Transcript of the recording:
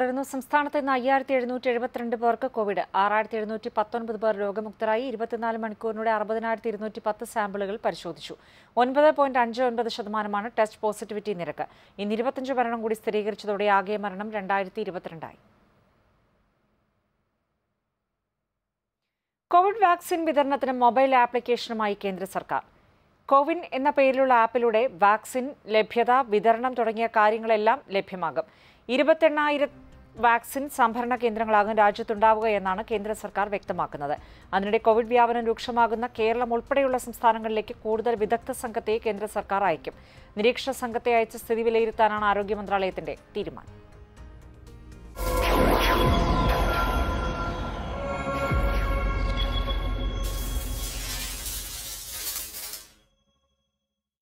തുടർന്ന് സംസ്ഥാനത്ത് ഇന്ന് അയ്യായിരത്തി എഴുന്നൂറ്റി എഴുപത്തിരണ്ട് പേർക്ക് കോവിഡ് ആറായിരത്തി എഴുന്നൂറ്റി പത്തൊൻപത് പേർ രോഗമുക്തരായി ഇരുപത്തിനാല് മണിക്കൂറിനൂടെ അറുപതിനായിരത്തി ഇരുന്നൂറ്റി പത്ത് സാമ്പിളുകൾ പരിശോധിച്ചു ഒൻപത് പോയിന്റ് അഞ്ച് ഒൻപത് ശതമാനമാണ് ടെസ്റ്റ് പോസിറ്റിവിറ്റി നിരക്ക് ഇന്ന് ഇരുപത്തഞ്ച് മരണം കൂടി സ്ഥിരീകരിച്ചതോടെ ആകെ മരണം രണ്ടായിരത്തി ഇരുപത്തിരണ്ടായി കോവിഡ് വാക്സിൻ വിതരണത്തിന് മൊബൈൽ ആപ്ലിക്കേഷനുമായി കേന്ദ്ര സർക്കാർ കോവിൻ എന്ന പേരിലുള്ള ആപ്പിലൂടെ വാക്സിൻ ലഭ്യത വിതരണം തുടങ്ങിയ കാര്യങ്ങളെല്ലാം ലഭ്യമാകും ഇരുപത്തെണ്ണായിരം വാക്സിൻ സംഭരണ കേന്ദ്രങ്ങളാകും രാജ്യത്തുണ്ടാവുക എന്നാണ് കേന്ദ്ര സർക്കാർ വ്യക്തമാക്കുന്നത് അതിനിടെ കോവിഡ് വ്യാപനം രൂക്ഷമാകുന്ന കേരളം ഉൾപ്പെടെയുള്ള സംസ്ഥാനങ്ങളിലേക്ക് കൂടുതൽ വിദഗ്ധ സംഘത്തെ കേന്ദ്ര സർക്കാർ അയക്കും നിരീക്ഷണ സംഘത്തെ അയച്ച് സ്ഥിതി വിലയിരുത്താനാണ് ആരോഗ്യ മന്ത്രാലയത്തിന്റെ തീരുമാനം